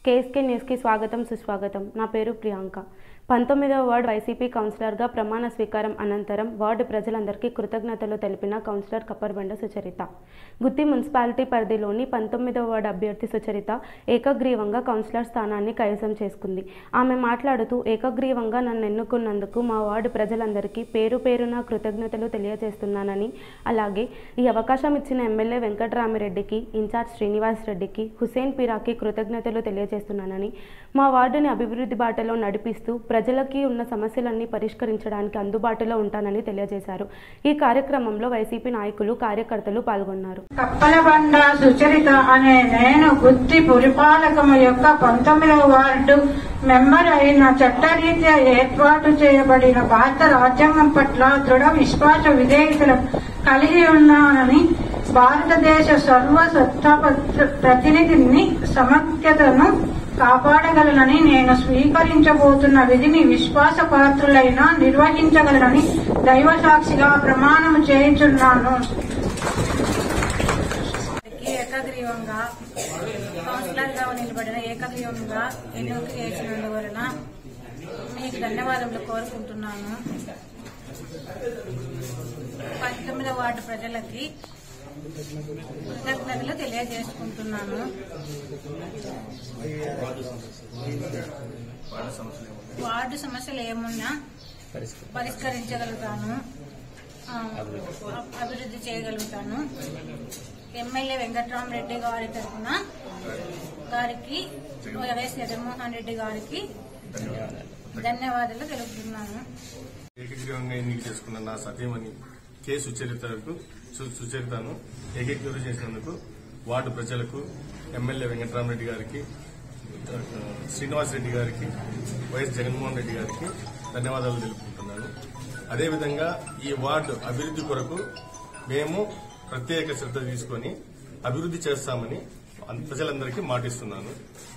KSK న్యూస్కి స్వాగతం సుస్వాగతం నా పేరు ప్రియాంక పంతొమ్మిదవ వార్డు వైసీపీ కౌన్సిలర్గా ప్రమాణ స్వీకారం అనంతరం వార్డు ప్రజలందరికీ కృతజ్ఞతలు తెలిపిన కౌన్సిలర్ కప్పర్బండ సుచరిత గుత్తి మున్సిపాలిటీ పరిధిలోని పంతొమ్మిదవ వార్డు అభ్యర్థి సుచరిత ఏకగ్రీవంగా కౌన్సిలర్ స్థానాన్ని కైవసం చేసుకుంది ఆమె మాట్లాడుతూ ఏకగ్రీవంగా నన్ను ఎన్నుకున్నందుకు మా వార్డు ప్రజలందరికీ పేరు పేరున కృతజ్ఞతలు తెలియజేస్తున్నానని అలాగే ఈ అవకాశం ఇచ్చిన ఎమ్మెల్యే వెంకటరామిరెడ్డికి ఇన్ఛార్జ్ శ్రీనివాస్ రెడ్డికి హుసేన్ పీరాకి కృతజ్ఞతలు తెలియజేస్తున్నానని మా వార్డుని అభివృద్ధి బాటలో నడిపిస్తూ ప్రజలకి ఉన్న సమస్యలన్నీ పరిష్కరించడానికి అందుబాటులో ఉంటానని తెలియజేశారు ఈ కార్యక్రమంలో వైసీపీ నాయకులు కార్యకర్తలు పాల్గొన్నారు కప్పలబండ సుచరిత అనే నేను గుత్తి పురపాలకము యొక్క పంతొమ్మిదవ వార్డు మెంబర్ అయిన చట్టరీత్యా ఏర్పాటు చేయబడిన భారత రాజ్యాంగం పట్ల దృఢ విశ్వాస విధేయతలు కలిగి ఉన్నానని భారతదేశ సర్వసత్తా పత్ర- ప్రతినిధిని సమగ్రతను కాపాడగలనని నేను స్వీకరించబోతున్న విధిని విశ్వాసపాత్రులైన నిర్వహించగలనని దైవ సాక్షిగా ప్రమాణం చేయుచున్నాను ఈ ఏకగ్రీవంగా కౌన్సిలర్ గా నిలబడిన ఏకగ్రీవంగా ఎన్నిక చేసినందువలన మీకు ధన్యవాదములు కోరుకుంటున్నాను పంతొమ్మిదవ వార్డు ప్రజలకి కృతజ్ఞతలు తెలియజేసుకుంటున్నాను వార్డు సమస్యలు ఏమున్నా పరిష్కరించగలుగుతాను ఆ, అభివృద్ధి చేయగలుగుతాను ఎమ్మెల్యే వెంకట్రామరెడ్డి గారి తరఫున గారికి వైఎస్ జగన్మోహన్ రెడ్డి గారికి ధన్యవాదాలు తెలుపుతున్నాను ఏకగ్రీవంగా ఎన్నిక చేసుకున్న నా సతీమణి కె సుచరితకు సు- సుచరితను ఏకగ్రీవం చేసినందుకు వార్డు ప్రజలకు ఎమ్మెల్యే వెంకటరామరెడ్డి గారికి ఆ, శ్రీనివాస్ రెడ్డి గారికి వైఎస్ జగన్మోహన్ రెడ్డి గారికి ధన్యవాదాలు తెలుపుకుంటున్నాను అదేవిధంగా ఈ వార్డు అభివృద్ధి కొరకు మేము ప్రత్యేక శ్రద్ధ తీసుకొని అభివృద్ధి చేస్తామని ప్రజలందరికీ మాటిస్తున్నాను